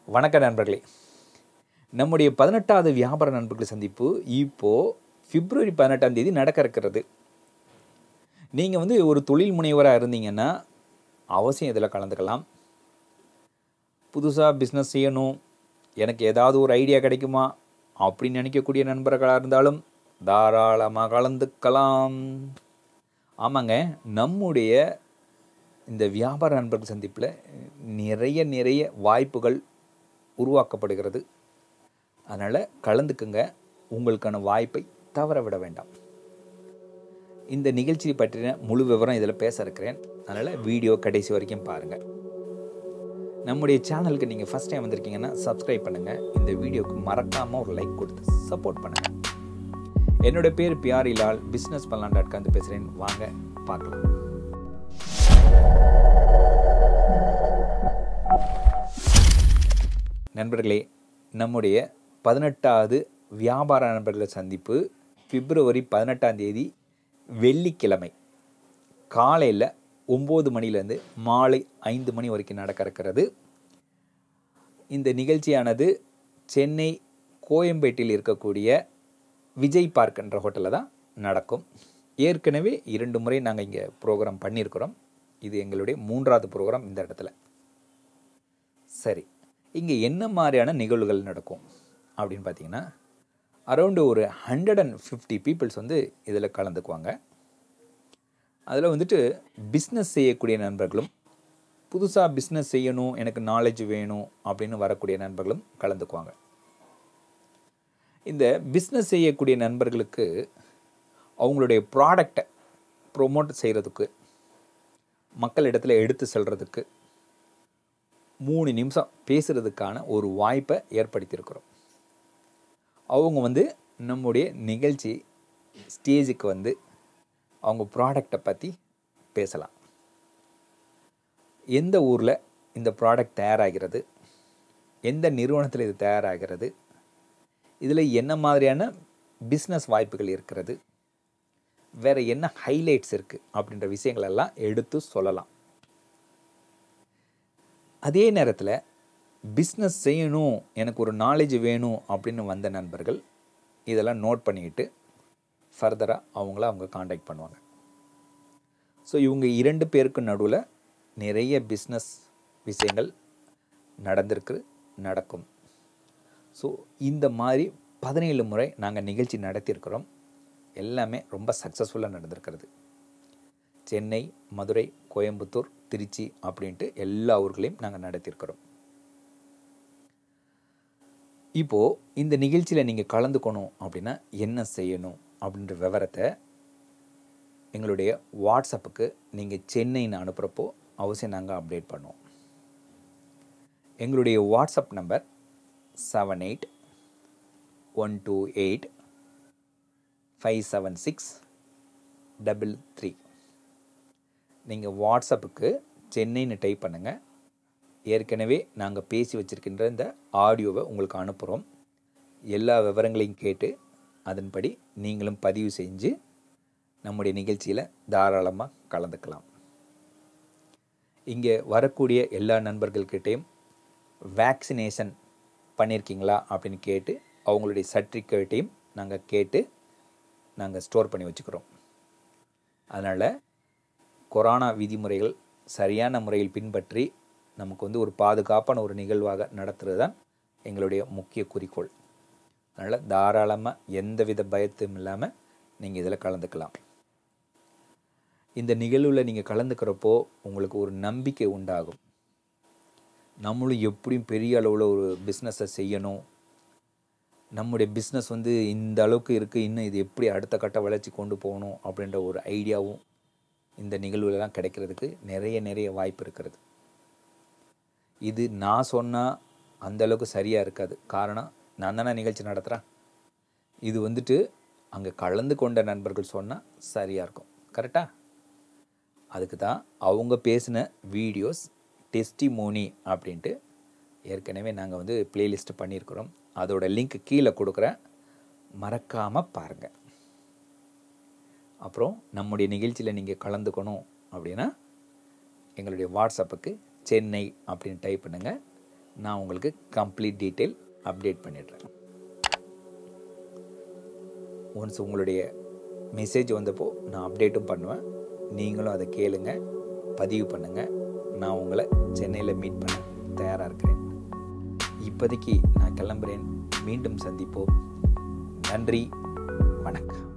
வணக்க நண்பர்களே நம்முடைய பதினெட்டாவது வியாபார நண்பர்கள் சந்திப்பு இப்போ பிப்ரவரி பதினெட்டாம் தேதி நடக்க இருக்கிறது நீங்கள் வந்து ஒரு தொழில் முனைவராக இருந்தீங்கன்னா அவசியம் இதில் கலந்துக்கலாம் புதுசாக பிஸ்னஸ் செய்யணும் எனக்கு ஏதாவது ஒரு ஐடியா கிடைக்குமா அப்படின்னு நினைக்கக்கூடிய நண்பர்களாக இருந்தாலும் தாராளமாக கலந்துக்கலாம் ஆமாங்க நம்முடைய இந்த வியாபார நண்பர்கள் சந்திப்பில் நிறைய நிறைய வாய்ப்புகள் உருவாக்கப்படுகிறது அதனால் கலந்துக்குங்க உங்களுக்கான வாய்ப்பை தவற விட வேண்டாம் இந்த நிகழ்ச்சியை பற்றின முழு விவரம் இதில் பேச இருக்கிறேன் அதனால் வீடியோ கடைசி வரைக்கும் பாருங்கள் நம்முடைய சேனலுக்கு நீங்கள் ஃபஸ்ட் டைம் வந்திருக்கீங்கன்னா சப்ஸ்கிரைப் பண்ணுங்கள் இந்த வீடியோக்கு மறக்காமல் ஒரு லைக் கொடுத்து சப்போர்ட் பண்ணுங்கள் என்னோட பேர் பியாரி லால் பிஸ்னஸ் பண்ணலாம் டாட் காம் பேசுகிறேன் வாங்க பார்க்கலாம் நண்பர்களே நம்முடைய பதினெட்டாவது வியாபார நண்பர்கள் சந்திப்பு பிப்ரவரி பதினெட்டாம் தேதி வெள்ளிக்கிழமை காலையில் ஒம்பது மணிலேருந்து மாலை ஐந்து மணி வரைக்கும் நடக்க இருக்கிறது இந்த நிகழ்ச்சியானது சென்னை கோயம்பேட்டில் இருக்கக்கூடிய விஜய் பார்க் என்ற ஹோட்டலில் தான் நடக்கும் ஏற்கனவே இரண்டு முறை நாங்கள் இங்கே ப்ரோக்ராம் பண்ணியிருக்கிறோம் இது எங்களுடைய மூன்றாவது ப்ரோக்ராம் இந்த இடத்துல சரி இங்கே என்ன மாதிரியான நிகழ்வுகள் நடக்கும் அப்படின்னு பார்த்தீங்கன்னா அரௌண்டு ஒரு ஹண்ட்ரட் அண்ட் ஃபிஃப்டி பீப்புள்ஸ் வந்து இதில் கலந்துக்குவாங்க அதில் வந்துட்டு பிஸ்னஸ் செய்யக்கூடிய நண்பர்களும் புதுசாக பிஸ்னஸ் செய்யணும் எனக்கு நாலேஜ் வேணும் அப்படின்னு வரக்கூடிய நண்பர்களும் கலந்துக்குவாங்க இந்த பிஸ்னஸ் செய்யக்கூடிய நண்பர்களுக்கு அவங்களுடைய ப்ராடக்டை ப்ரொமோட் செய்கிறதுக்கு மக்களிடத்தில் எடுத்து செல்றதுக்கு மூணு நிமிஷம் பேசுகிறதுக்கான ஒரு வாய்ப்பை ஏற்படுத்தியிருக்கிறோம் அவங்க வந்து நம்முடைய நிகழ்ச்சி ஸ்டேஜுக்கு வந்து அவங்க ப்ராடக்டை பற்றி பேசலாம் எந்த ஊரில் இந்த ப்ராடக்ட் தயாராகிறது எந்த நிறுவனத்தில் இது தயாராகிறது இதில் என்ன மாதிரியான பிஸ்னஸ் வாய்ப்புகள் இருக்கிறது வேறு என்ன ஹைலைட்ஸ் இருக்குது அப்படின்ற விஷயங்களெல்லாம் எடுத்து சொல்லலாம் அதே நேரத்தில் பிஸ்னஸ் செய்யணும் எனக்கு ஒரு நாலேஜ் வேணும் அப்படின்னு வந்த நண்பர்கள் இதெல்லாம் நோட் பண்ணிக்கிட்டு ஃபர்தராக அவங்கள அவங்க காண்டாக்ட் பண்ணுவாங்க ஸோ இவங்க இரண்டு பேருக்கு நடுவில் நிறைய பிஸ்னஸ் விஷயங்கள் நடந்திருக்கு நடக்கும் ஸோ இந்த மாதிரி பதினேழு முறை நாங்கள் நிகழ்ச்சி நடத்தியிருக்கிறோம் எல்லாமே ரொம்ப சக்ஸஸ்ஃபுல்லாக நடந்திருக்கிறது சென்னை மதுரை கோயம்புத்தூர் திருச்சி அப்படின்ட்டு எல்லா ஊர்களையும் நாங்கள் நடத்தியிருக்கிறோம் இப்போது இந்த நிகழ்ச்சியில் நீங்கள் கலந்துக்கணும் அப்படின்னா என்ன செய்யணும் அப்படின்ற விவரத்தை எங்களுடைய வாட்ஸ்அப்புக்கு நீங்கள் சென்னைன்னு அனுப்புகிறப்போ அவசியம் நாங்கள் அப்டேட் பண்ணுவோம் எங்களுடைய WhatsApp number seven eight one two eight five seven six double three நீங்கள் வாட்ஸ்அப்புக்கு சென்னைன்னு டைப் பண்ணுங்கள் ஏற்கனவே நாங்கள் பேசி வச்சுருக்கின்ற இந்த ஆடியோவை உங்களுக்கு அனுப்புகிறோம் எல்லா விவரங்களையும் கேட்டு அதன்படி நீங்களும் பதிவு செஞ்சு நம்முடைய நிகழ்ச்சியில் தாராளமாக கலந்துக்கலாம் இங்கே வரக்கூடிய எல்லா நண்பர்கள்கிட்டையும் வேக்சினேஷன் பண்ணியிருக்கீங்களா அப்படின்னு கேட்டு அவங்களுடைய சர்டிஃபிகேட்டையும் நாங்கள் கேட்டு நாங்கள் ஸ்டோர் பண்ணி வச்சுக்கிறோம் அதனால் கொரோனா விதிமுறைகள் சரியான முறையில் பின்பற்றி நமக்கு வந்து ஒரு பாதுகாப்பான ஒரு நிகழ்வாக நடத்துகிறது தான் எங்களுடைய முக்கிய குறிக்கோள் அதனால் தாராளமாக எந்தவித பயத்தும் இல்லாமல் நீங்கள் இதில் கலந்துக்கலாம் இந்த நிகழ்வில் நீங்கள் கலந்துக்கிறப்போ உங்களுக்கு ஒரு நம்பிக்கை உண்டாகும் நம்மளும் எப்படியும் பெரிய அளவில் ஒரு பிஸ்னஸை செய்யணும் நம்முடைய பிஸ்னஸ் வந்து இந்த அளவுக்கு இருக்குது இன்னும் இது எப்படி அடுத்த கட்ட வளர்ச்சி கொண்டு போகணும் அப்படின்ற ஒரு ஐடியாவும் இந்த நிகழ்வுலலாம் கிடைக்கிறதுக்கு நிறைய நிறைய வாய்ப்பு இருக்கிறது இது நான் சொன்னால் அந்தளவுக்கு சரியாக இருக்காது காரணம் நான் தானே நிகழ்ச்சி நடத்துகிறேன் இது வந்துட்டு அங்கே கலந்து கொண்ட நண்பர்கள் சொன்னால் சரியாக இருக்கும் கரெக்டாக அதுக்கு தான் அவங்க பேசின வீடியோஸ் டெஸ்டிமோனி அப்படின்ட்டு ஏற்கனவே நாங்கள் வந்து பிளேலிஸ்ட் பண்ணியிருக்கிறோம் அதோட லிங்க் கீழே கொடுக்குறேன் மறக்காமல் பாருங்கள் அப்புறம் நம்முடைய நிகழ்ச்சியில் நீங்கள் கலந்துக்கணும் அப்படின்னா எங்களுடைய வாட்ஸ்அப்புக்கு சென்னை அப்படின்னு டைப் பண்ணுங்கள் நான் உங்களுக்கு கம்ப்ளீட் டீட்டெயில் அப்டேட் பண்ணிடுறேன் ஒன்ஸ் உங்களுடைய மெசேஜ் வந்தப்போ நான் அப்டேட்டும் பண்ணுவேன் நீங்களும் அதை கேளுங்க பதிவு பண்ணுங்கள் நான் உங்களை சென்னையில் மீட் பண்ண தயாராக இருக்கிறேன் இப்போதைக்கு நான் கிளம்புறேன் மீண்டும் சந்திப்போம் நன்றி வணக்கம்